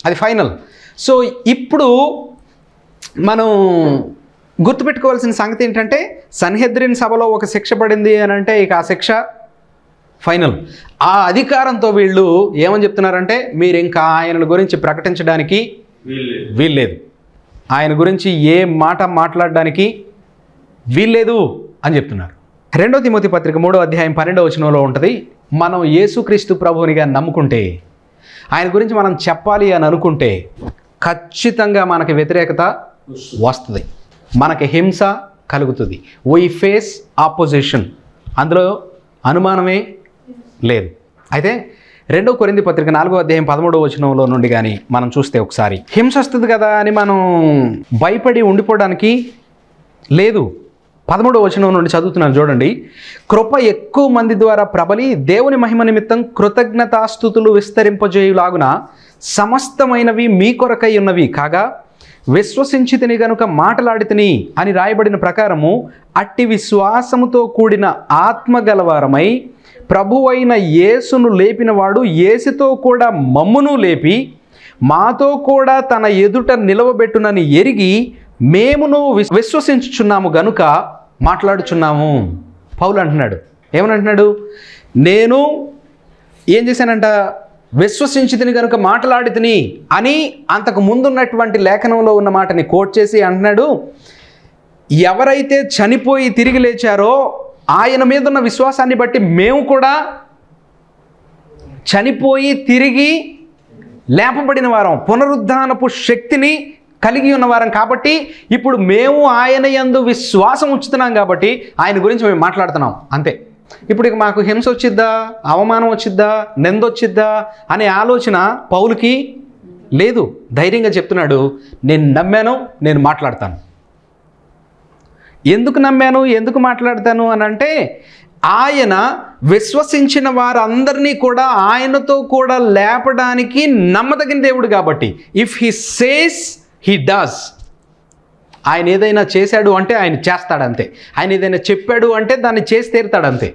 అది final so ఇప్పుడు మనం గుర్తుపెట్టుకోవాల్సిన సంగతి ఏంటంటే సన్హెద్రిన్ సభలో ఒక శిక్ష పడింది అని అంటే ఇక ఆ శిక్ష ఫైనల్ ఆ అధికారంతో వీళ్ళు ఏమని చెప్తున్నారంటే మీరు ఇంకా ఆయన గురించి ప్రకటించడానికి వీళ్ళు వీల్లేదు ఆయన గురించి ఏ మాట మాట్లాడడానికి వీల్లేదు అని చెప్తున్నారు రెండో తిమోతి పత్రిక మూడో అధ్యాయం పన్నెండో వచనంలో ఉంటుంది మనం యేసుక్రీస్తు ప్రభువునిగా నమ్ముకుంటే ఆయన గురించి మనం చెప్పాలి అని అనుకుంటే ఖచ్చితంగా మనకి వ్యతిరేకత వస్తుంది మనకి హింస కలుగుతుంది వీ ఫేస్ ఆపోజిషన్ అందులో అనుమానమే లేదు అయితే రెండో కొరింది పత్రిక నాలుగో అధ్యాయం పదమూడవ వచనంలో నుండి కానీ మనం చూస్తే ఒకసారి హింస వస్తుంది కదా అని మనం భయపడి ఉండిపోవడానికి లేదు పదమూడవ వచనం నుండి చదువుతున్నాను చూడండి కృప ఎక్కువ మంది ద్వారా ప్రబలి దేవుని మహిమ నిమిత్తం కృతజ్ఞతాస్థుతులు విస్తరింపజేయులాగున సమస్తమైనవి మీ కొరకై ఉన్నవి కాగా విశ్వసించితిని గనుక మాటలాడితిని అని రాయబడిన ప్రకారము అట్టి విశ్వాసముతో కూడిన ఆత్మ గలవారమై ప్రభువైన యేసును లేపినవాడు యేసుతో కూడా మమ్మును లేపి మాతో కూడా తన ఎదుట నిలవబెట్టునని ఎరిగి మేమును విశ్వ- విశ్వసించుచున్నాము గనుక మాట్లాడుచున్నాము పౌలు అంటున్నాడు ఏమని అంటున్నాడు నేను ఏం చేశానంట విశ్వసించి తిని కనుక మాట్లాడి తిని అని అంతకు ముందున్నటువంటి లేఖనంలో ఉన్న మాటని కోట్ చేసి అంటున్నాడు ఎవరైతే చనిపోయి తిరిగి లేచారో ఆయన మీద ఉన్న విశ్వాసాన్ని బట్టి మేము కూడా చనిపోయి తిరిగి లేపబడిన వారం పునరుద్ధానపు శక్తిని కలిగి ఉన్నవారం కాబట్టి ఇప్పుడు మేము ఆయన యందు విశ్వాసం ఉంచుతున్నాం కాబట్టి ఆయన గురించి మేము మాట్లాడుతున్నాం అంతే ఇప్పుడు ఇక మాకు హింస వచ్చిద్దా అవమానం వచ్చిద్దా నింద వచ్చిద్దా అనే ఆలోచన పౌలుకి లేదు ధైర్యంగా చెప్తున్నాడు నేను నమ్మాను నేను మాట్లాడతాను ఎందుకు నమ్మాను ఎందుకు మాట్లాడతాను అని అంటే ఆయన విశ్వసించిన వారందరినీ కూడా ఆయనతో కూడా లేపడానికి నమ్మదగిన దేవుడు కాబట్టి if he says he does ఆయన ఏదైనా చేశాడు అంటే ఆయన చేస్తాడంతే ఆయన ఏదైనా చెప్పాడు అంటే దాన్ని చేసి తీరుతాడంతే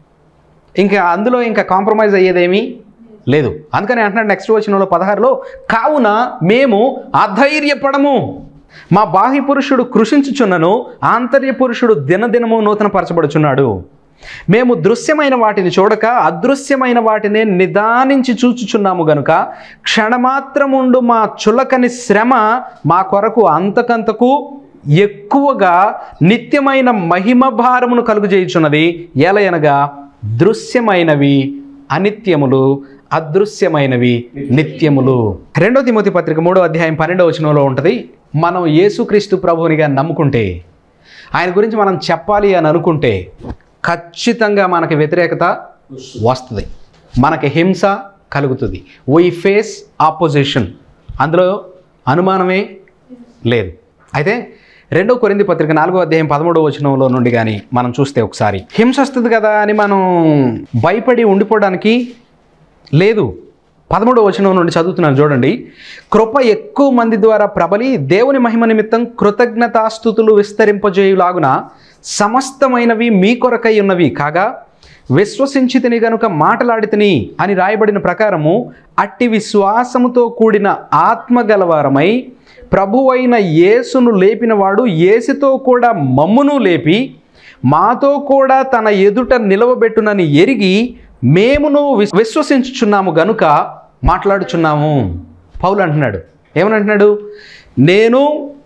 ఇంకా అందులో ఇంకా కాంప్రమైజ్ అయ్యేదేమీ లేదు అందుకని అంటున్నాడు నెక్స్ట్ వచ్చినలో పదహారులో కావున మేము అధైర్యపడము మా బాహ్య పురుషుడు కృషించుచున్నను ఆంతర్య పురుషుడు దినదినము నూతనపరచబడుచున్నాడు మేము దృశ్యమైన వాటిని చూడక అదృశ్యమైన వాటిని నిదానించి చూచుచున్నాము గనుక క్షణమాత్రముండు మా చులకని శ్రమ మా కొరకు అంతకంతకు ఎక్కువగా నిత్యమైన మహిమ భారమును కలుగజేయుచున్నది ఎలయనగా దృశ్యమైనవి అనిత్యములు అదృశ్యమైనవి నిత్యములు రెండో తిమోతి పత్రిక మూడో అధ్యాయం పన్నెండో వచనంలో ఉంటుంది మనం యేసుక్రీస్తు ప్రభువునిగా నమ్ముకుంటే ఆయన గురించి మనం చెప్పాలి అని అనుకుంటే ఖచ్చితంగా మనకి వ్యతిరేకత వస్తుంది మనకి హింస కలుగుతుంది వీ ఫేస్ ఆపోజిషన్ అందులో అనుమానమే లేదు అయితే రెండో కొరింది పత్రిక నాలుగో అధ్యాయం పదమూడవ వచనంలో నుండి కానీ మనం చూస్తే ఒకసారి హింస వస్తుంది కదా అని మనం భయపడి ఉండిపోవడానికి లేదు పదమూడవ వచనం నుండి చదువుతున్నాను చూడండి కృప ఎక్కువ మంది ద్వారా ప్రబలి దేవుని మహిమ నిమిత్తం కృతజ్ఞతాస్థుతులు విస్తరింపజేయులాగున సమస్తమైనవి మీ కొరకై ఉన్నవి కాగా విశ్వసించితిని గనుక మాటలాడితిని అని రాయబడిన ప్రకారము అట్టి విశ్వాసముతో కూడిన ఆత్మ గలవారమై ప్రభువైన యేసును లేపినవాడు యేసుతో కూడా మమ్మును లేపి మాతో కూడా తన ఎదుట నిలవబెట్టునని ఎరిగి మేమును విశ్వ- విశ్వసించుచున్నాము గనుక మాట్లాడుచున్నాము పౌలు అంటున్నాడు ఏమని అంటున్నాడు నేను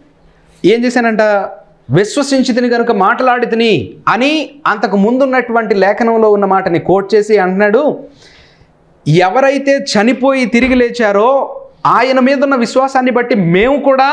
ఏం చేశానంట విశ్వసించి తిని కనుక మాట్లాడి తిని అని అంతకు ముందున్నటువంటి లేఖనంలో ఉన్న మాటని కోట్ చేసి అంటున్నాడు ఎవరైతే చనిపోయి తిరిగి లేచారో ఆయన మీద ఉన్న విశ్వాసాన్ని బట్టి మేము కూడా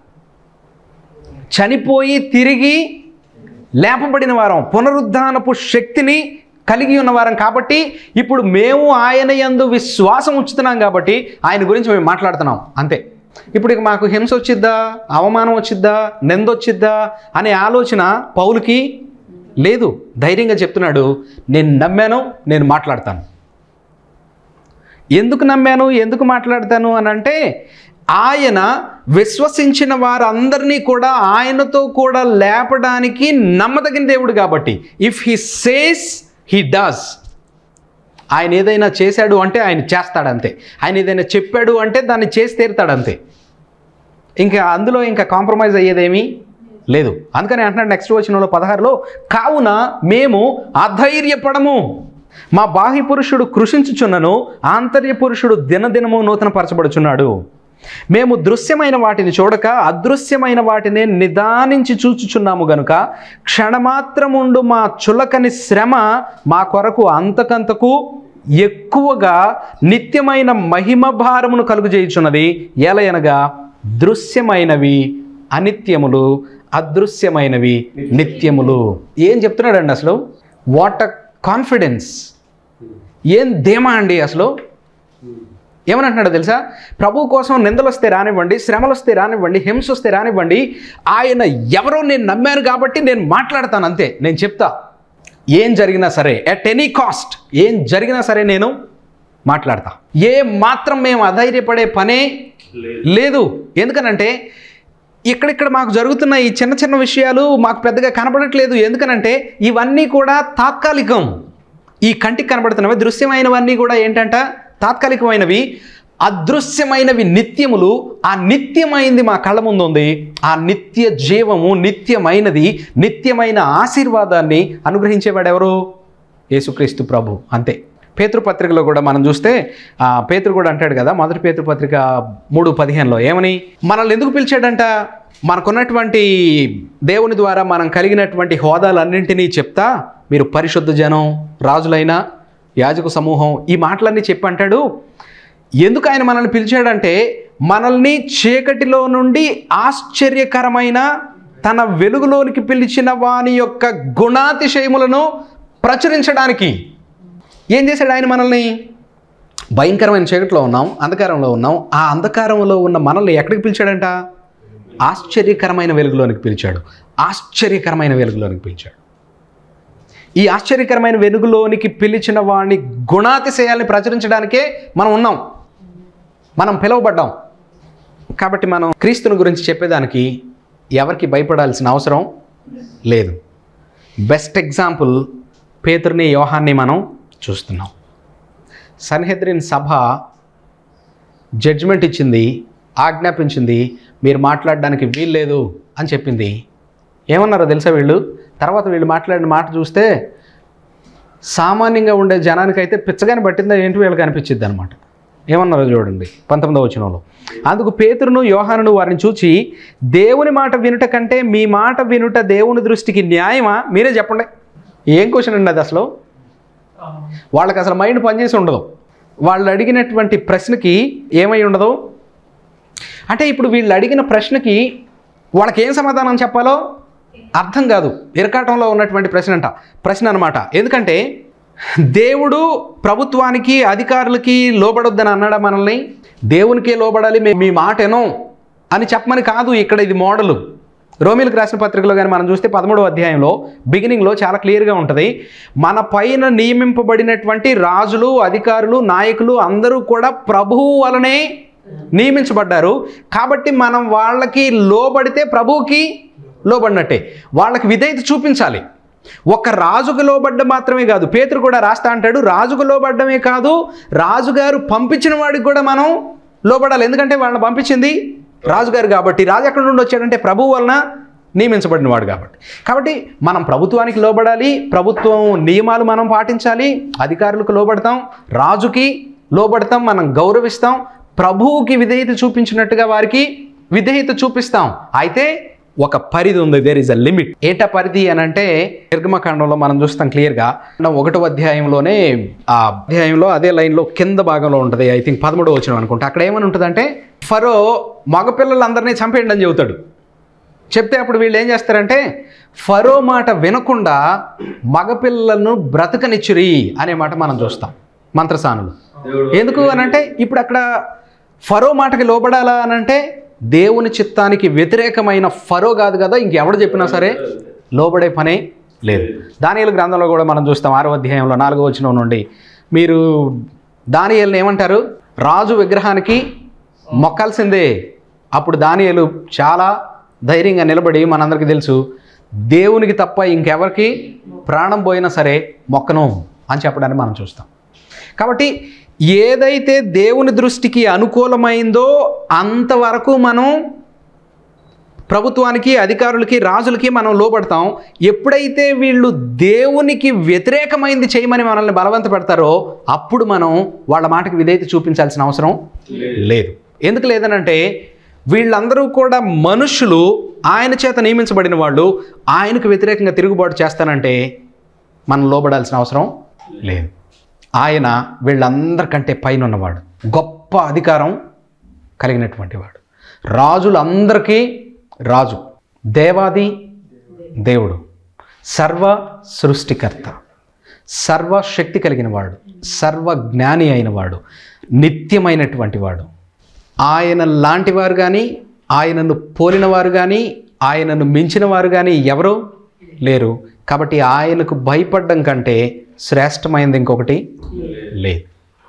చనిపోయి తిరిగి లేపబడిన వారం పునరుద్ధానపు శక్తిని కలిగి ఉన్నవారం కాబట్టి ఇప్పుడు మేము ఆయన యందు విశ్వాసం ఉంచుతున్నాం కాబట్టి ఆయన గురించి మేము మాట్లాడుతున్నాం అంతే ఇప్పుడు ఇక మాకు హింస వచ్చిద్దా అవమానం వచ్చిద్దా నింద వచ్చిద్దా అనే ఆలోచన పౌలుకి లేదు ధైర్యంగా చెప్తున్నాడు నేను నమ్మాను నేను మాట్లాడతాను ఎందుకు నమ్మాను ఎందుకు మాట్లాడతాను అని అంటే ఆయన విశ్వసించిన వారందరినీ కూడా ఆయనతో కూడా లేపడానికి నమ్మదగిన దేవుడు కాబట్టి if he says he does ఆయన ఏదైనా చేశాడు అంటే ఆయన చేస్తాడంతే ఆయన ఏదైనా చెప్పాడు అంటే దాన్ని చేసి తీరుతాడంతే ఇంకా అందులో ఇంకా కాంప్రమైజ్ అయ్యేదేమీ లేదు అందుకని అంటున్నాడు నెక్స్ట్ వచ్చిన పదహారులో కావున మేము అధైర్యపడము మా బాహ్య పురుషుడు కృషించుచున్నను ఆంతర్య పురుషుడు దినదినము నూతన పరచబడుచున్నాడు మేము దృశ్యమైన వాటిని చూడక అదృశ్యమైన వాటిని నిదానించి చూచుచున్నాము గనుక క్షణమాత్రముండు మా చులకని శ్రమ మా కొరకు అంతకంతకు ఎక్కువగా నిత్యమైన మహిమ భారమును కలుగజేయుచున్నది ఎలయనగా దృశ్యమైనవి అనిత్యములు అదృశ్యమైనవి నిత్యములు ఏం చెప్తున్నాడండి అసలు వాట్ అ కాన్ఫిడెన్స్ ఏం ధీమా అండి అసలు ఏమనంటున్నాడో తెలుసా ప్రభు కోసం నిందలు వస్తే రానివ్వండి శ్రమలు వస్తే రానివ్వండి హింస వస్తే రానివ్వండి ఆయన ఎవరో నేను నమ్మాను కాబట్టి నేను మాట్లాడతాను అంతే నేను చెప్తా ఏం జరిగినా సరే ఎట్ ఎనీ కాస్ట్ ఏం జరిగినా సరే నేను మాట్లాడతా ఏ మాత్రం మేము అధైర్యపడే పనే లేదు ఎందుకనంటే ఇక్కడిక్కడ మాకు జరుగుతున్న ఈ చిన్న చిన్న విషయాలు మాకు పెద్దగా కనబడట్లేదు ఎందుకనంటే ఇవన్నీ కూడా తాత్కాలికం ఈ కంటికి కనబడుతున్నవి దృశ్యమైనవన్నీ కూడా ఏంటంట తాత్కాలికమైనవి అదృశ్యమైనవి నిత్యములు ఆ నిత్యమైంది మా కళ్ళ ముందు ఉంది ఆ నిత్య జీవము నిత్యమైనది నిత్యమైన ఆశీర్వాదాన్ని అనుగ్రహించేవాడు ఎవరు యేసుక్రీస్తు ప్రభు అంతే పేతృపత్రికలో కూడా మనం చూస్తే ఆ పేతురు కూడా అంటాడు కదా మొదటి పేతృపత్రిక మూడు పదిహేనులో ఏమని మనల్ని ఎందుకు పిలిచాడంట మనకున్నటువంటి దేవుని ద్వారా మనం కలిగినటువంటి హోదాలన్నింటినీ చెప్తా మీరు పరిశుద్ధ జనం రాజులైన యాజక సమూహం ఈ మాటలన్నీ చెప్పంటాడు ఎందుకు ఆయన మనల్ని పిలిచాడంటే మనల్ని చీకటిలో నుండి ఆశ్చర్యకరమైన తన వెలుగులోనికి పిలిచిన వాని యొక్క గుణాతిశయములను ప్రచురించడానికి ఏం చేశాడు ఆయన మనల్ని భయంకరమైన చీకటిలో ఉన్నాం అంధకారంలో ఉన్నాం ఆ అంధకారంలో ఉన్న మనల్ని ఎక్కడికి పిలిచాడంట ఆశ్చర్యకరమైన వెలుగులోనికి పిలిచాడు ఆశ్చర్యకరమైన వెలుగులోనికి పిలిచాడు ఈ ఆశ్చర్యకరమైన వెలుగులోనికి పిలిచిన వాడిని గుణాతిశయాల్ని ప్రచురించడానికే మనం ఉన్నాం మనం పిలువబడ్డాం కాబట్టి మనం క్రీస్తుని గురించి చెప్పేదానికి ఎవరికి భయపడాల్సిన అవసరం లేదు బెస్ట్ ఎగ్జాంపుల్ పేతుర్ని యోహాన్ని మనం చూస్తున్నాం సన్హెద్రిన్ సభ జడ్జిమెంట్ ఇచ్చింది ఆజ్ఞాపించింది మీరు మాట్లాడడానికి వీల్లేదు అని చెప్పింది ఏమన్నారో తెలుసా వీళ్ళు తర్వాత వీళ్ళు మాట్లాడిన మాట చూస్తే సామాన్యంగా ఉండే జనానికైతే పిచ్చగాని పట్టిందా ఏంటి వీళ్ళకి అనిపించింది అనమాట ఏమన్నారో చూడండి పంతొమ్మిదవ వచనంలో అందుకు పేతురును యోహానును వారిని చూచి దేవుని మాట వినుట కంటే మీ మాట వినుట దేవుని దృష్టికి న్యాయమా మీరే చెప్పండి ఏం క్వశ్చన్ అండి అది అసలు వాళ్ళకి అసలు మైండ్ పనిచేసి ఉండదు వాళ్ళు అడిగినటువంటి ప్రశ్నకి ఏమై ఉండదు అంటే ఇప్పుడు వీళ్ళు అడిగిన ప్రశ్నకి వాళ్ళకి ఏం సమాధానం చెప్పాలో అర్థం కాదు ఇరకాటంలో ఉన్నటువంటి ప్రశ్న అంట ప్రశ్న అనమాట ఎందుకంటే దేవుడు ప్రభుత్వానికి అధికారులకి లోబడొద్దని అన్నాడా మనల్ని దేవునికే లోబడాలి మేము మీ మాట ఎనో అని చెప్పమని కాదు ఇక్కడ ఇది మోడలు రోమిలకు రాసిన పత్రికలో కానీ మనం చూస్తే పదమూడవ అధ్యాయంలో బిగినింగ్లో చాలా క్లియర్గా ఉంటుంది మన పైన నియమింపబడినటువంటి రాజులు అధికారులు నాయకులు అందరూ కూడా ప్రభువు వలనే నియమించబడ్డారు కాబట్టి మనం వాళ్ళకి లోబడితే ప్రభువుకి లోబడినట్టే వాళ్ళకి విధేయత చూపించాలి ఒక రాజుకు లోబడ్డ మాత్రమే కాదు పేతురు కూడా రాస్తా అంటాడు రాజుకు లోబడ్డమే కాదు రాజుగారు పంపించిన వాడికి కూడా మనం లోబడాలి ఎందుకంటే వాళ్ళని పంపించింది రాజుగారు కాబట్టి రాజు ఎక్కడి నుండి వచ్చాడంటే ప్రభువు వలన నియమించబడిన వాడు కాబట్టి కాబట్టి మనం ప్రభుత్వానికి లోబడాలి ప్రభుత్వం నియమాలు మనం పాటించాలి అధికారులకు లోబడతాం రాజుకి లోబడతాం మనం గౌరవిస్తాం ప్రభువుకి విధేయత చూపించినట్టుగా వారికి విధేయత చూపిస్తాం అయితే ఒక పరిధి ఉంది దేర్ ఇస్ అ లిమిట్ ఏట పరిధి అని అంటే నిర్గమకాండంలో మనం చూస్తాం క్లియర్గా ఒకటో అధ్యాయంలోనే ఆ అధ్యాయంలో అదే లైన్లో కింద భాగంలో ఉంటుంది ఐ థింక్ పదమూడో వచ్చిన అనుకుంటా అక్కడ ఏమని ఉంటుందంటే ఫరో మగపిల్లలందరినీ చంపేయండి అని చెబుతాడు చెప్తే అప్పుడు వీళ్ళు ఏం చేస్తారంటే ఫరో మాట వినకుండా మగపిల్లలను బ్రతకనిచ్చిరి అనే మాట మనం చూస్తాం మంత్రసానులు ఎందుకు అని అంటే ఇప్పుడు అక్కడ ఫరో మాటకి లోబడాలా అని అంటే దేవుని చిత్తానికి వ్యతిరేకమైన ఫరో కాదు కదా ఇంకెవడు చెప్పినా సరే లోబడే పనే లేదు దానియలు గ్రంథంలో కూడా మనం చూస్తాం ఆరో అధ్యాయంలో నాలుగో వచనం నుండి మీరు దానియల్ని ఏమంటారు రాజు విగ్రహానికి మొక్కాల్సిందే అప్పుడు దానియలు చాలా ధైర్యంగా నిలబడి మనందరికీ తెలుసు దేవునికి తప్ప ఇంకెవరికి ప్రాణం పోయినా సరే మొక్కను అని చెప్పడాన్ని మనం చూస్తాం కాబట్టి ఏదైతే దేవుని దృష్టికి అనుకూలమైందో అంతవరకు మనం ప్రభుత్వానికి అధికారులకి రాజులకి మనం లోబడతాం ఎప్పుడైతే వీళ్ళు దేవునికి వ్యతిరేకమైంది చేయమని మనల్ని బలవంత పెడతారో అప్పుడు మనం వాళ్ళ మాటకి విధేయత చూపించాల్సిన అవసరం లేదు ఎందుకు లేదనంటే వీళ్ళందరూ కూడా మనుషులు ఆయన చేత నియమించబడిన వాళ్ళు ఆయనకు వ్యతిరేకంగా తిరుగుబాటు చేస్తానంటే మనం లోబడాల్సిన అవసరం లేదు ఆయన వీళ్ళందరికంటే పైన ఉన్నవాడు గొప్ప అధికారం కలిగినటువంటి వాడు రాజులందరికీ రాజు దేవాది దేవుడు సర్వ సృష్టికర్త సర్వశక్తి కలిగిన వాడు సర్వ జ్ఞాని అయిన వాడు నిత్యమైనటువంటి వాడు ఆయన లాంటి వారు కానీ ఆయనను పోలిన వారు కానీ ఆయనను మించిన వారు కానీ ఎవరు లేరు కాబట్టి ఆయనకు భయపడడం కంటే శ్రేష్టమైనది ఇంకొకటి లేదు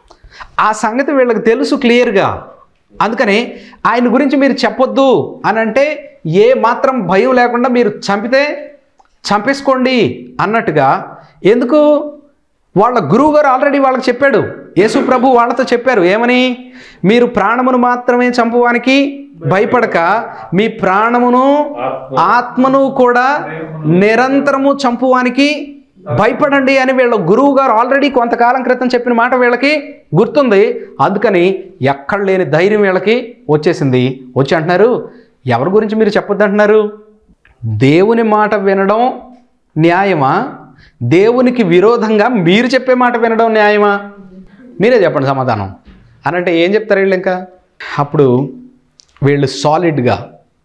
ఆ సంగతి వీళ్ళకి తెలుసు క్లియర్గా అందుకనే ఆయన గురించి మీరు చెప్పొద్దు అని అంటే ఏ మాత్రం భయం లేకుండా మీరు చంపితే చంపేసుకోండి అన్నట్టుగా ఎందుకు వాళ్ళ గురువు గారు ఆల్రెడీ వాళ్ళకి చెప్పాడు యేసు ప్రభు వాళ్ళతో చెప్పారు ఏమని మీరు ప్రాణమును మాత్రమే చంపువానికి భయపడక మీ ప్రాణమును ఆత్మను కూడా నిరంతరము చంపువానికి భయపడండి అని వీళ్ళ గురువు గారు ఆల్రెడీ కొంతకాలం క్రితం చెప్పిన మాట వీళ్ళకి గుర్తుంది అందుకని ఎక్కడ లేని ధైర్యం వీళ్ళకి వచ్చేసింది వచ్చి అంటున్నారు ఎవరి గురించి మీరు చెప్పొద్దు అంటున్నారు దేవుని మాట వినడం న్యాయమా దేవునికి విరోధంగా మీరు చెప్పే మాట వినడం న్యాయమా మీరే చెప్పండి సమాధానం అని అంటే ఏం చెప్తారు వీళ్ళు ఇంకా అప్పుడు వీళ్ళు సాలిడ్గా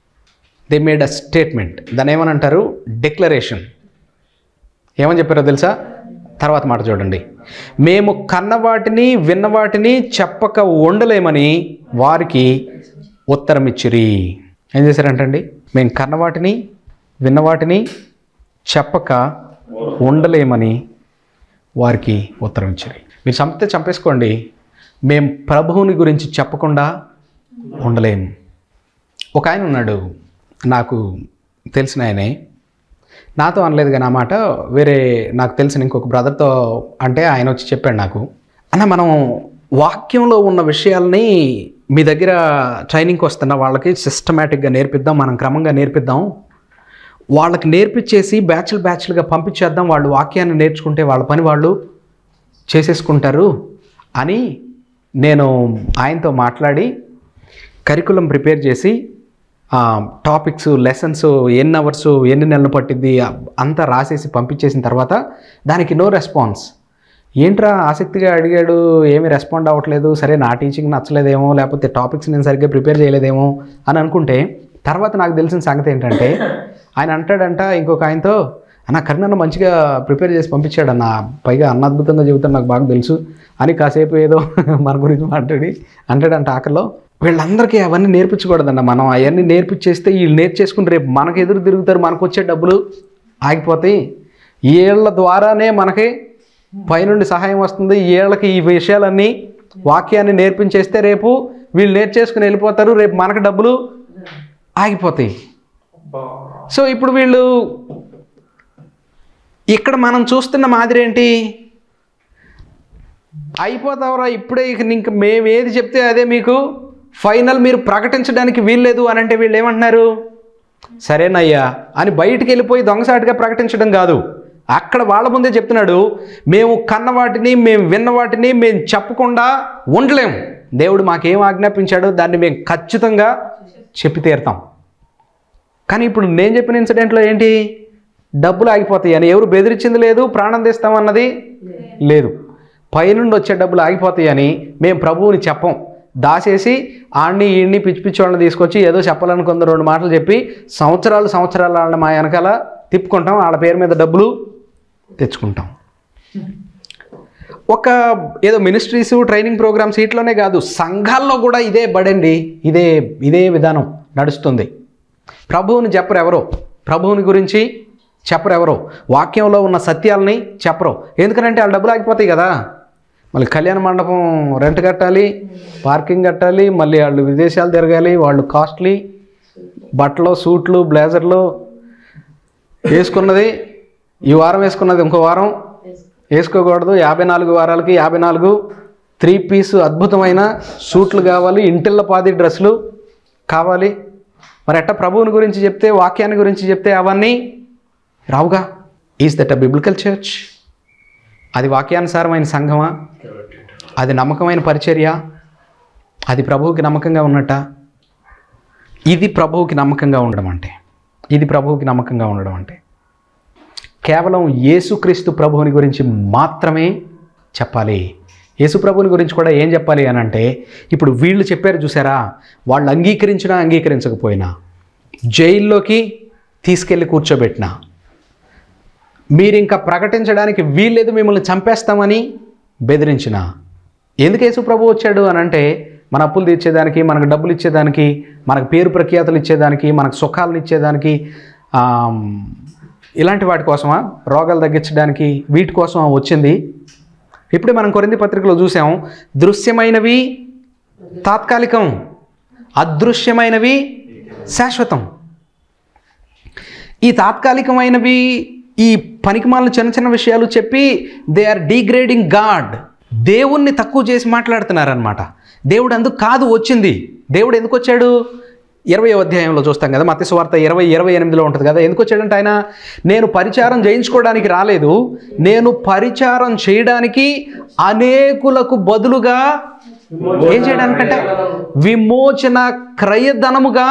దే మేడ్ అ స్టేట్మెంట్ దాన్ని ఏమని అంటారు డిక్లరేషన్ ఏమని చెప్పారో తెలుసా తర్వాత మాట చూడండి మేము కన్న వాటిని విన్న వాటిని చెప్పక ఉండలేమని వారికి ఉత్తరం ఇచ్చిరి ఏం చేశారంటండి మేము కన్న వాటిని విన్న వాటిని చెప్పక ఉండలేమని వారికి ఉత్తరం ఇచ్చిరి మీరు చంపితే చంపేసుకోండి మేము ప్రభువుని గురించి చెప్పకుండా ఉండలేము ఒక ఆయన ఉన్నాడు నాకు తెలిసిన ఆయనే నాతో అనలేదు కానీ ఆ మాట వేరే నాకు తెలిసిన ఇంకొక బ్రదర్తో అంటే ఆయన వచ్చి చెప్పాడు నాకు అన్న మనం వాక్యంలో ఉన్న విషయాల్ని మీ దగ్గర ట్రైనింగ్కి వస్తున్న వాళ్ళకి సిస్టమేటిక్గా నేర్పిద్దాం మనం క్రమంగా నేర్పిద్దాం వాళ్ళకి నేర్పించేసి బ్యాచ్లు బ్యాచ్లుగా పంపించేద్దాం వాళ్ళు వాక్యాన్ని నేర్చుకుంటే వాళ్ళ పని వాళ్ళు చేసేసుకుంటారు అని నేను ఆయనతో మాట్లాడి కరికులం ప్రిపేర్ చేసి టాపిక్స్ లెసన్స్ ఎన్ని అవర్స్ ఎన్ని నెలలు పట్టింది అంతా రాసేసి పంపించేసిన తర్వాత దానికి నో రెస్పాన్స్ ఏంట్రా ఆసక్తిగా అడిగాడు ఏమీ రెస్పాండ్ అవ్వట్లేదు సరే నా టీచింగ్ నచ్చలేదేమో లేకపోతే టాపిక్స్ నేను సరిగ్గా ప్రిపేర్ చేయలేదేమో అని అనుకుంటే తర్వాత నాకు తెలిసిన సంగతి ఏంటంటే ఆయన అంటాడంట ఇంకొక ఆయనతో అన్న కర్ణన్న మంచిగా ప్రిపేర్ చేసి పంపించాడు అన్న పైగా అన్న అద్భుతంగా చెబుతాడు నాకు బాగా తెలుసు అని కాసేపు ఏదో మన గురించి మాట్లాడి అంటాడంట ఆకల్లో వీళ్ళందరికీ అవన్నీ నేర్పించకూడదన్న మనం అవన్నీ నేర్పించేస్తే వీళ్ళు నేర్చేసుకుని రేపు మనకు ఎదురు తిరుగుతారు మనకు వచ్చే డబ్బులు ఆగిపోతాయి వీళ్ళ ద్వారానే మనకి పైనుండి సహాయం వస్తుంది వీళ్ళకి ఈ విషయాలన్నీ వాక్యాన్ని నేర్పించేస్తే రేపు వీళ్ళు నేర్చేసుకుని వెళ్ళిపోతారు రేపు మనకు డబ్బులు ఆగిపోతాయి సో ఇప్పుడు వీళ్ళు ఇక్కడ మనం చూస్తున్న మాదిరి ఏంటి అయిపోతావరా ఇప్పుడే ఇక ఇంక మేము ఏది చెప్తే అదే మీకు ఫైనల్ మీరు ప్రకటించడానికి వీల్లేదు అని అంటే వీళ్ళు ఏమంటున్నారు సరేనయ్యా అని బయటికి వెళ్ళిపోయి దొంగసాటిగా ప్రకటించడం కాదు అక్కడ వాళ్ళ ముందే చెప్తున్నాడు మేము కన్న వాటిని మేము విన్న వాటిని మేము చెప్పకుండా ఉండలేము దేవుడు మాకేం ఆజ్ఞాపించాడో దాన్ని మేము ఖచ్చితంగా చెప్పి తీరుతాం కానీ ఇప్పుడు నేను చెప్పిన ఇన్సిడెంట్లో ఏంటి డబ్బులు ఆగిపోతాయి అని ఎవరు బెదిరించింది లేదు ప్రాణం తీస్తామన్నది లేదు పైనుండి వచ్చే డబ్బులు ఆగిపోతాయి అని మేము ప్రభువుని చెప్పం దాచేసి ఆడిని ఈడిని పిచ్చి పిచ్చి వాళ్ళని తీసుకొచ్చి ఏదో చెప్పాలనుకుంది రెండు మాటలు చెప్పి సంవత్సరాలు సంవత్సరాలు వాళ్ళని మా వెనకాల తిప్పుకుంటాం వాళ్ళ పేరు మీద డబ్బులు తెచ్చుకుంటాం ఒక ఏదో మినిస్ట్రీస్ ట్రైనింగ్ ప్రోగ్రామ్స్ వీటిలోనే కాదు సంఘాల్లో కూడా ఇదే బడండి ఇదే ఇదే విధానం నడుస్తుంది ప్రభువుని చెప్పరు ఎవరో ప్రభువుని గురించి చెప్పరు ఎవరో వాక్యంలో ఉన్న సత్యాలని చెప్పరు ఎందుకంటే వాళ్ళ డబ్బులు ఆగిపోతాయి కదా మళ్ళీ కళ్యాణ మండపం రెంట్ కట్టాలి పార్కింగ్ కట్టాలి మళ్ళీ వాళ్ళు విదేశాలు తిరగాలి వాళ్ళు కాస్ట్లీ బట్టలు సూట్లు బ్లేజర్లు వేసుకున్నది ఈ వారం వేసుకున్నది ఇంకో వారం వేసుకోకూడదు యాభై నాలుగు వారాలకి యాభై నాలుగు త్రీ పీస్ అద్భుతమైన సూట్లు కావాలి ఇంటిళ్ళ పాది డ్రెస్సులు కావాలి మరి ఎట్ట ప్రభువుని గురించి చెప్తే వాక్యాన్ని గురించి చెప్తే అవన్నీ రావుగా is that a biblical church అది వాక్యానుసారమైన సంఘమా అది నమ్మకమైన పరిచర్య అది ప్రభువుకి నమ్మకంగా ఉన్నట్ట ఇది ప్రభువుకి నమ్మకంగా ఉండడం అంటే ఇది ప్రభువుకి నమ్మకంగా ఉండడం అంటే కేవలం యేసుక్రీస్తు ప్రభువుని గురించి మాత్రమే చెప్పాలి యేసు ప్రభువుని గురించి కూడా ఏం చెప్పాలి అని అంటే ఇప్పుడు వీళ్ళు చెప్పారు చూసారా వాళ్ళు అంగీకరించినా అంగీకరించకపోయినా జైల్లోకి తీసుకెళ్ళి కూర్చోబెట్టినా మీరు ఇంకా ప్రకటించడానికి వీల్లేదు మిమ్మల్ని చంపేస్తామని బెదిరించిన ఎందుకు యేసు ప్రభు వచ్చాడు అని అంటే మన అప్పులు తీర్చేదానికి మనకు డబ్బులు ఇచ్చేదానికి మనకు పేరు ప్రఖ్యాతులు ఇచ్చేదానికి మనకు సుఖాలను ఇచ్చేదానికి ఆమ్, ఇలాంటి వాటి కోసమా రోగాలు తగ్గించడానికి వీటి కోసమా వచ్చింది ఇప్పుడే మనం కొరింది పత్రికలో చూసాం దృశ్యమైనవి తాత్కాలికం అదృశ్యమైనవి శాశ్వతం ఈ తాత్కాలికమైనవి ఈ పనికిమాలిన చిన్న చిన్న విషయాలు చెప్పి దే ఆర్ డీగ్రేడింగ్ గాడ్ దేవుణ్ణి తక్కువ చేసి మాట్లాడుతున్నారనమాట దేవుడు అందుకు కాదు వచ్చింది దేవుడు ఎందుకు వచ్చాడు ఇరవై అధ్యాయంలో చూస్తాం కదా మత్స్య సువార్త ఇరవై ఇరవై ఎనిమిదిలో ఉంటుంది కదా ఎందుకు వచ్చాడంటే ఆయన నేను పరిచారం చేయించుకోవడానికి రాలేదు నేను పరిచారం చేయడానికి అనేకులకు బదులుగా ఏం చేయడానికంటే విమోచన క్రయధనముగా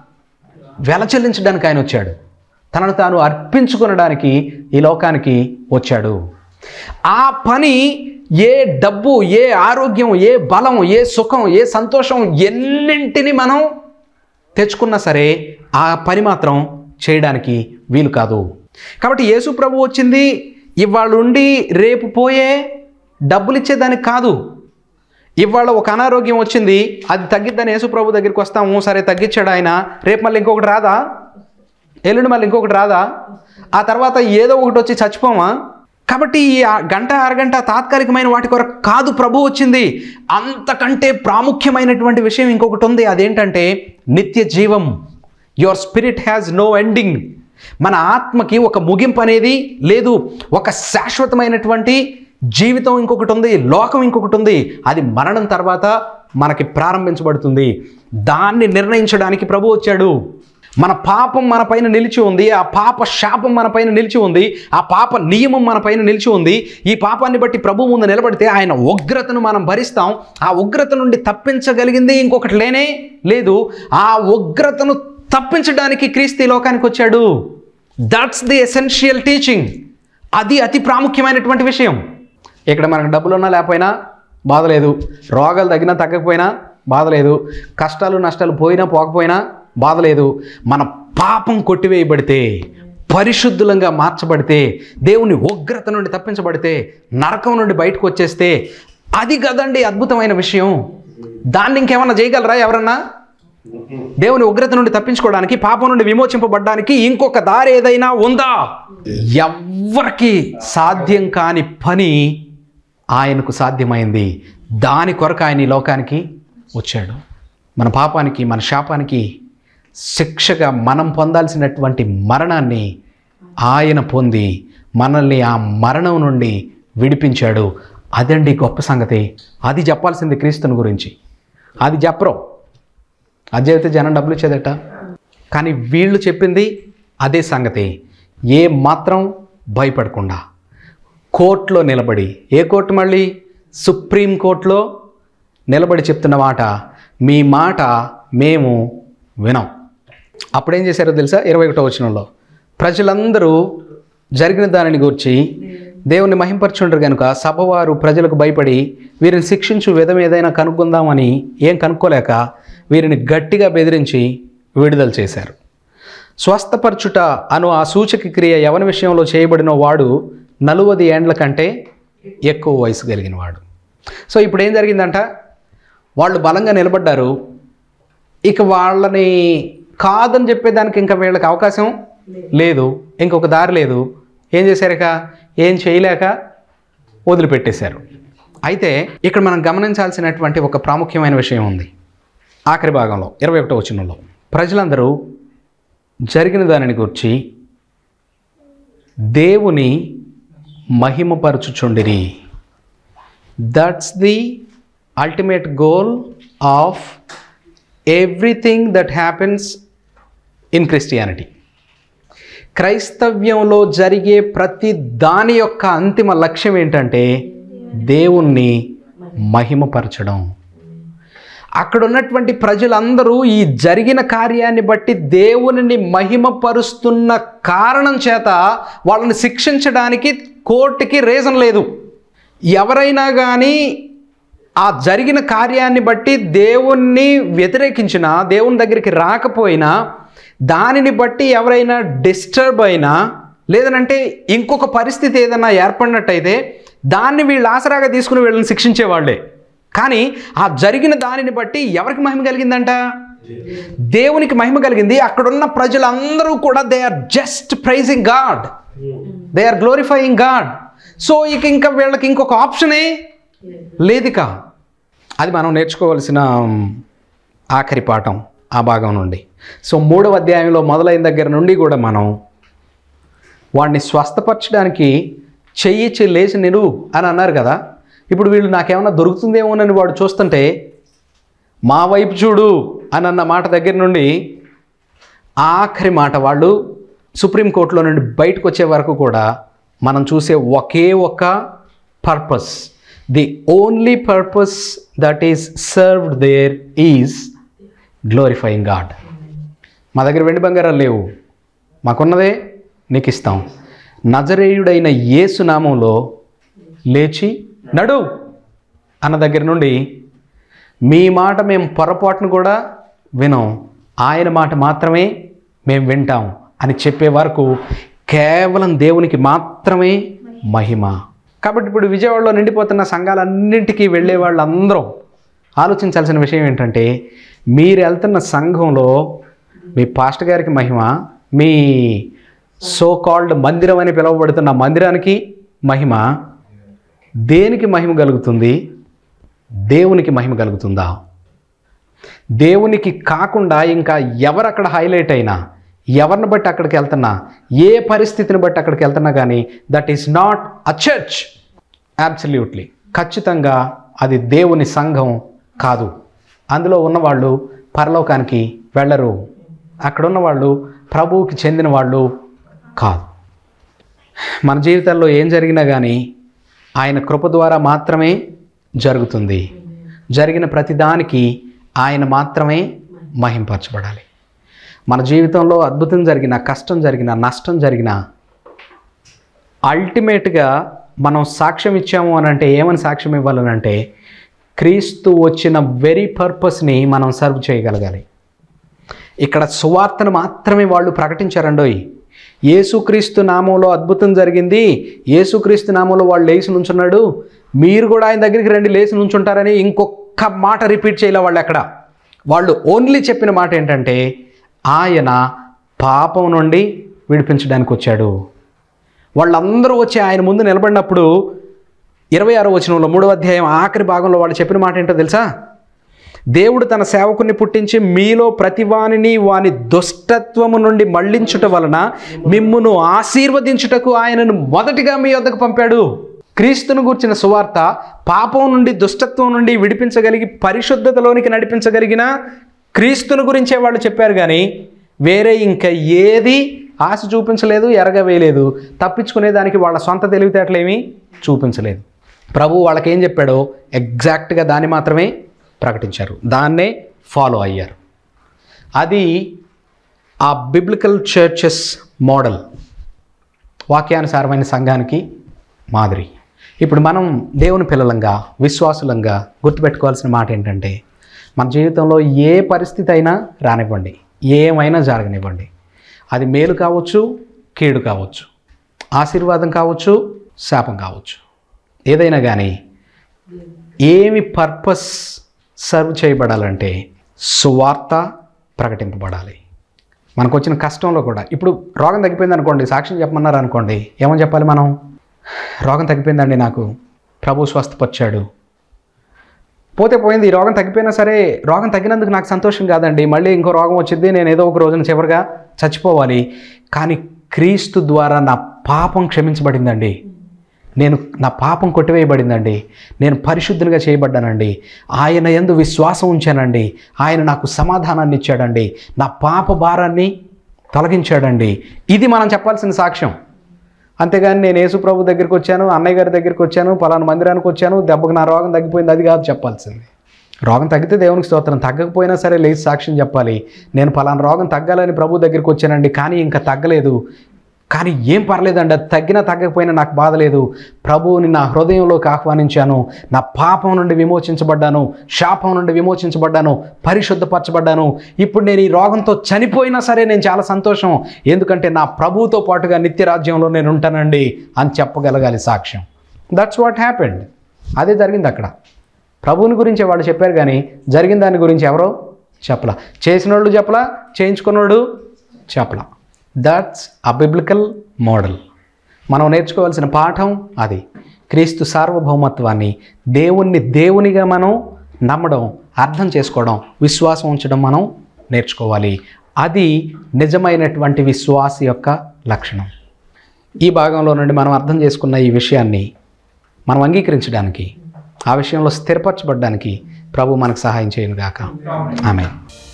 వెల చెల్లించడానికి ఆయన వచ్చాడు తనను తాను అర్పించుకొనడానికి ఈ లోకానికి వచ్చాడు ఆ పని ఏ డబ్బు ఏ ఆరోగ్యం ఏ బలం ఏ సుఖం ఏ సంతోషం ఎన్నింటిని మనం తెచ్చుకున్నా సరే ఆ పని మాత్రం చేయడానికి వీలు కాదు కాబట్టి యేసు ప్రభు వచ్చింది ఇవాళ ఉండి రేపు పోయే డబ్బులు ఇచ్చేదానికి కాదు ఇవాళ ఒక అనారోగ్యం వచ్చింది అది తగ్గిద్దని యేసు ప్రభు దగ్గరికి వస్తాము సరే తగ్గించాడు ఆయన రేపు మళ్ళీ ఇంకొకటి రాదా ఎల్లుండి మళ్ళీ ఇంకొకటి రాదా ఆ తర్వాత ఏదో ఒకటి వచ్చి చచ్చిపోమా కాబట్టి ఈ ఆ గంట అరగంట తాత్కాలికమైన వాటి కొరకు కాదు ప్రభు వచ్చింది అంతకంటే ప్రాముఖ్యమైనటువంటి విషయం ఇంకొకటి ఉంది అదేంటంటే నిత్య జీవం your spirit has no ending మన ఆత్మకి ఒక ముగింపు అనేది లేదు ఒక శాశ్వతమైనటువంటి జీవితం ఇంకొకటి ఉంది లోకం ఇంకొకటి ఉంది అది మరణం తర్వాత మనకి ప్రారంభించబడుతుంది దాన్ని నిర్ణయించడానికి ప్రభు వచ్చాడు మన పాపం మన పైన నిలిచి ఉంది ఆ పాప శాపం మన పైన నిలిచి ఉంది ఆ పాప నియమం మన పైన నిలిచి ఉంది ఈ పాపాన్ని బట్టి ప్రభు ముందు నిలబడితే ఆయన ఉగ్రతను మనం భరిస్తాం ఆ ఉగ్రత నుండి తప్పించగలిగింది ఇంకొకటి లేనే లేదు ఆ ఉగ్రతను తప్పించడానికి క్రీస్తు ఈ లోకానికి వచ్చాడు దట్స్ ది ఎసెన్షియల్ టీచింగ్ అది అతి ప్రాముఖ్యమైనటువంటి విషయం ఇక్కడ మనకు డబ్బులు ఉన్నా లేకపోయినా బాధ లేదు రోగాలు తగ్గినా తగ్గకపోయినా బాధ లేదు కష్టాలు నష్టాలు పోయినా పోకపోయినా బాధ లేదు మన పాపం కొట్టివేయబడితే పరిశుద్ధులంగా మార్చబడితే దేవుని ఉగ్రత నుండి తప్పించబడితే నరకం నుండి బయటకు వచ్చేస్తే అది కదండి అద్భుతమైన విషయం దాన్ని ఇంకేమన్నా చేయగలరా ఎవరన్నా దేవుని ఉగ్రత నుండి తప్పించుకోవడానికి పాపం నుండి విమోచింపబడ్డానికి ఇంకొక దారి ఏదైనా ఉందా ఎవ్వరికి సాధ్యం కాని పని ఆయనకు సాధ్యమైంది దాని కొరకు ఆయన ఈ లోకానికి వచ్చాడు మన పాపానికి మన శాపానికి శిక్షగా మనం పొందాల్సినటువంటి మరణాన్ని ఆయన పొంది మనల్ని ఆ మరణం నుండి విడిపించాడు అదండి గొప్ప సంగతి అది చెప్పాల్సింది క్రీస్తుని గురించి అది చెప్పరు అది చెబితే జనం డబ్బులు ఇచ్చేదట కానీ వీళ్ళు చెప్పింది అదే సంగతి ఏ మాత్రం భయపడకుండా కోర్టులో నిలబడి ఏ కోర్టు మళ్ళీ సుప్రీం కోర్టులో నిలబడి చెప్తున్న మాట మీ మాట మేము వినం అప్పుడేం చేశారో తెలుసా ఇరవై ఒకటో వచనంలో ప్రజలందరూ జరిగిన దానిని గూర్చి దేవుని మహింపరచుండ్రు కనుక సభవారు ప్రజలకు భయపడి వీరిని శిక్షించు విధం ఏదైనా కనుక్కుందామని ఏం కనుక్కోలేక వీరిని గట్టిగా బెదిరించి విడుదల చేశారు స్వస్థపరచుట అను ఆ సూచక క్రియ ఎవరి విషయంలో చేయబడిన వాడు నలువది ఏండ్ల కంటే ఎక్కువ వయసు కలిగిన వాడు సో ఇప్పుడు ఏం జరిగిందంట వాళ్ళు బలంగా నిలబడ్డారు ఇక వాళ్ళని కాదని చెప్పేదానికి ఇంకా వీళ్ళకి అవకాశం లేదు ఇంకొక దారి లేదు ఏం చేశారు ఇక ఏం చేయలేక వదిలిపెట్టేశారు అయితే ఇక్కడ మనం గమనించాల్సినటువంటి ఒక ప్రాముఖ్యమైన విషయం ఉంది ఆఖరి భాగంలో ఇరవై ఒకటో వచనంలో ప్రజలందరూ జరిగిన దానిని గురించి దేవుని మహిమపరచుచుండిరి that's the ultimate goal of everything that happens in Christianity క్రైస్తవ్యంలో జరిగే ప్రతి దాని యొక్క అంతిమ లక్ష్యం ఏంటంటే దేవుణ్ణి మహిమపరచడం అక్కడ ఉన్నటువంటి ప్రజలందరూ ఈ జరిగిన కార్యాన్ని బట్టి దేవునిని మహిమపరుస్తున్న కారణం చేత వాళ్ళని శిక్షించడానికి కోర్టుకి రీజన్ లేదు ఎవరైనా కానీ ఆ జరిగిన కార్యాన్ని బట్టి దేవుణ్ణి వ్యతిరేకించినా దేవుని దగ్గరికి రాకపోయినా దానిని బట్టి ఎవరైనా డిస్టర్బ్ అయినా లేదనంటే ఇంకొక పరిస్థితి ఏదైనా ఏర్పడినట్టయితే దాన్ని వీళ్ళు ఆసరాగా తీసుకుని వీళ్ళని శిక్షించేవాళ్ళే కానీ ఆ జరిగిన దానిని బట్టి ఎవరికి మహిమ కలిగిందంట దేవునికి మహిమ కలిగింది అక్కడున్న ప్రజలందరూ కూడా they are just praising God they are glorifying God so ఇక ఇంకా వీళ్ళకి ఇంకొక ఆప్షనే లేదిక అది మనం నేర్చుకోవాల్సిన ఆఖరి పాఠం ఆ భాగం నుండి సో మూడవ అధ్యాయంలో మొదలైన దగ్గర నుండి కూడా మనం వాడిని స్వస్థపరచడానికి చెయ్యిచ్చి లేచి నిలువు అని అన్నారు కదా ఇప్పుడు వీళ్ళు నాకేమన్నా దొరుకుతుందేమోనని వాడు చూస్తుంటే మా వైపు చూడు అని అన్న మాట దగ్గర నుండి ఆఖరి మాట వాళ్ళు సుప్రీంకోర్టులో నుండి బయటకు వచ్చే వరకు కూడా మనం చూసే ఒకే ఒక purpose the only purpose that is served there is glorifying God మా దగ్గర వెండి బంగారాలు లేవు మాకున్నదే నీకు ఇస్తాం నజరేయుడైన యేసు నామంలో లేచి నడు అన్న దగ్గర నుండి మీ మాట మేము పొరపాటును కూడా వినం ఆయన మాట మాత్రమే మేము వింటాం అని చెప్పే వరకు కేవలం దేవునికి మాత్రమే మహిమ కాబట్టి ఇప్పుడు విజయవాడలో నిండిపోతున్న సంఘాలన్నింటికీ వెళ్ళే వాళ్ళందరూ ఆలోచించాల్సిన విషయం ఏంటంటే మీరు వెళ్తున్న సంఘంలో మీ పాస్టర్ గారికి మహిమ మీ సో కాల్డ్ మందిరం అని పిలువబడుతున్న మందిరానికి మహిమ దేనికి మహిమ కలుగుతుంది దేవునికి మహిమ కలుగుతుందా దేవునికి కాకుండా ఇంకా ఎవరు అక్కడ హైలైట్ అయినా ఎవరిని బట్టి అక్కడికి వెళ్తున్నా ఏ పరిస్థితిని బట్టి అక్కడికి వెళ్తున్నా కానీ that is not a church absolutely ఖచ్చితంగా అది దేవుని సంఘం కాదు అందులో ఉన్నవాళ్ళు పరలోకానికి వెళ్ళరు అక్కడ ఉన్న వాళ్ళు ప్రభువుకి చెందిన వాళ్ళు కాదు మన జీవితాల్లో ఏం జరిగినా కానీ ఆయన కృప ద్వారా మాత్రమే జరుగుతుంది జరిగిన ప్రతిదానికి ఆయన మాత్రమే మహింపరచబడాలి మన జీవితంలో అద్భుతం జరిగిన కష్టం జరిగిన నష్టం జరిగిన అల్టిమేట్గా మనం సాక్ష్యం ఇచ్చాము అని అంటే ఏమని సాక్ష్యం ఇవ్వాలని అంటే క్రీస్తు వచ్చిన వెరీ పర్పస్ని మనం సర్వ్ చేయగలగాలి ఇక్కడ సువార్తను మాత్రమే వాళ్ళు ప్రకటించారండోయ్ యేసుక్రీస్తు నామంలో అద్భుతం జరిగింది యేసుక్రీస్తు నామంలో వాళ్ళు లేచి నుంచున్నాడు మీరు కూడా ఆయన దగ్గరికి రండి లేచి నుంచుంటారని ఇంకొక మాట రిపీట్ చేయలే వాళ్ళు అక్కడ వాళ్ళు ఓన్లీ చెప్పిన మాట ఏంటంటే ఆయన పాపం నుండి విడిపించడానికి వచ్చాడు వాళ్ళందరూ వచ్చి ఆయన ముందు నిలబడినప్పుడు ఇరవై ఆరో వచనంలో మూడవ అధ్యాయం ఆఖరి భాగంలో వాళ్ళు చెప్పిన మాట ఏంటో తెలుసా దేవుడు తన సేవకుని పుట్టించి మీలో ప్రతివానిని వాని దుష్టత్వము నుండి మళ్లించుట వలన మిమ్మును ఆశీర్వదించుటకు ఆయనను మొదటిగా మీ వద్దకు పంపాడు క్రీస్తును గూర్చిన సువార్త పాపం నుండి దుష్టత్వం నుండి విడిపించగలిగి పరిశుద్ధతలోనికి నడిపించగలిగిన క్రీస్తును గురించే వాళ్ళు చెప్పారు కానీ వేరే ఇంకా ఏది ఆశ చూపించలేదు ఎరగవేయలేదు తప్పించుకునే దానికి వాళ్ళ సొంత తెలివితేటలేమీ చూపించలేదు ప్రభు వాళ్ళకి ఏం చెప్పాడో ఎగ్జాక్ట్గా దాన్ని మాత్రమే ప్రకటించారు దాన్నే ఫాలో అయ్యారు అది ఆ బిబ్లికల్ చర్చెస్ మోడల్ వాక్యానుసారమైన సంఘానికి మాదిరి ఇప్పుడు మనం దేవుని పిల్లలంగా విశ్వాసులంగా గుర్తుపెట్టుకోవాల్సిన మాట ఏంటంటే మన జీవితంలో ఏ పరిస్థితి అయినా రానివ్వండి ఏమైనా జరగనివ్వండి అది మేలు కావచ్చు కీడు కావచ్చు ఆశీర్వాదం కావచ్చు శాపం కావచ్చు ఏదైనా కానీ ఏమి పర్పస్ సర్వ్ చేయబడాలంటే సువార్త ప్రకటింపబడాలి మనకు వచ్చిన కష్టంలో కూడా ఇప్పుడు రోగం తగ్గిపోయింది అనుకోండి సాక్ష్యం చెప్పమన్నారు అనుకోండి ఏమని చెప్పాలి మనం రోగం తగ్గిపోయిందండి నాకు ప్రభు స్వస్థపరిచాడు పోతే పోయింది ఈ రోగం తగ్గిపోయినా సరే రోగం తగ్గినందుకు నాకు సంతోషం కాదండి మళ్ళీ ఇంకో రోగం వచ్చింది నేను ఏదో ఒక రోజున చివరిగా చచ్చిపోవాలి కానీ క్రీస్తు ద్వారా నా పాపం క్షమించబడిందండి నేను నా పాపం కొట్టివేయబడిందండి నేను పరిశుద్ధునిగా చేయబడ్డానండి ఆయన ఎందు విశ్వాసం ఉంచానండి ఆయన నాకు సమాధానాన్ని ఇచ్చాడండి నా పాప భారాన్ని తొలగించాడండి ఇది మనం చెప్పాల్సిన సాక్ష్యం అంతేగాని నేను యేసు ప్రభు దగ్గరికి వచ్చాను అన్నయ్య గారి దగ్గరికి వచ్చాను పలానా మందిరానికి వచ్చాను దెబ్బకు నా రోగం తగ్గిపోయింది అది కాదు చెప్పాల్సింది రోగం తగ్గితే దేవునికి స్తోత్రం తగ్గకపోయినా సరే లేచి సాక్ష్యం చెప్పాలి నేను పలానా రోగం తగ్గాలని ప్రభు దగ్గరికి వచ్చానండి కానీ ఇంకా తగ్గలేదు కానీ ఏం పర్లేదండి అది తగ్గినా తగ్గకపోయినా నాకు బాధ లేదు ప్రభువుని నా హృదయంలోకి ఆహ్వానించాను నా పాపం నుండి విమోచించబడ్డాను శాపం నుండి విమోచించబడ్డాను పరిశుద్ధపరచబడ్డాను ఇప్పుడు నేను ఈ రోగంతో చనిపోయినా సరే నేను చాలా సంతోషం ఎందుకంటే నా ప్రభువుతో పాటుగా నిత్య రాజ్యంలో నేను ఉంటానండి అని చెప్పగలగాలి సాక్ష్యం దట్స్ వాట్ హ్యాపెండ్ అదే జరిగింది అక్కడ ప్రభువుని గురించి వాళ్ళు చెప్పారు కానీ జరిగిన దాని గురించి ఎవరో చెప్పలా చేసినోళ్ళు చెప్పలా చేయించుకున్నోడు చెప్పలా దట్స్ అ బిబ్లికల్ మోడల్ మనం నేర్చుకోవాల్సిన పాఠం అది క్రీస్తు సార్వభౌమత్వాన్ని దేవుణ్ణి దేవునిగా మనం నమ్మడం అర్థం చేసుకోవడం విశ్వాసం ఉంచడం మనం నేర్చుకోవాలి అది నిజమైనటువంటి విశ్వాస యొక్క లక్షణం ఈ భాగంలో నుండి మనం అర్థం చేసుకున్న ఈ విషయాన్ని మనం అంగీకరించడానికి ఆ విషయంలో స్థిరపరచబడడానికి ప్రభు మనకు సహాయం చేయను గాక ఆమె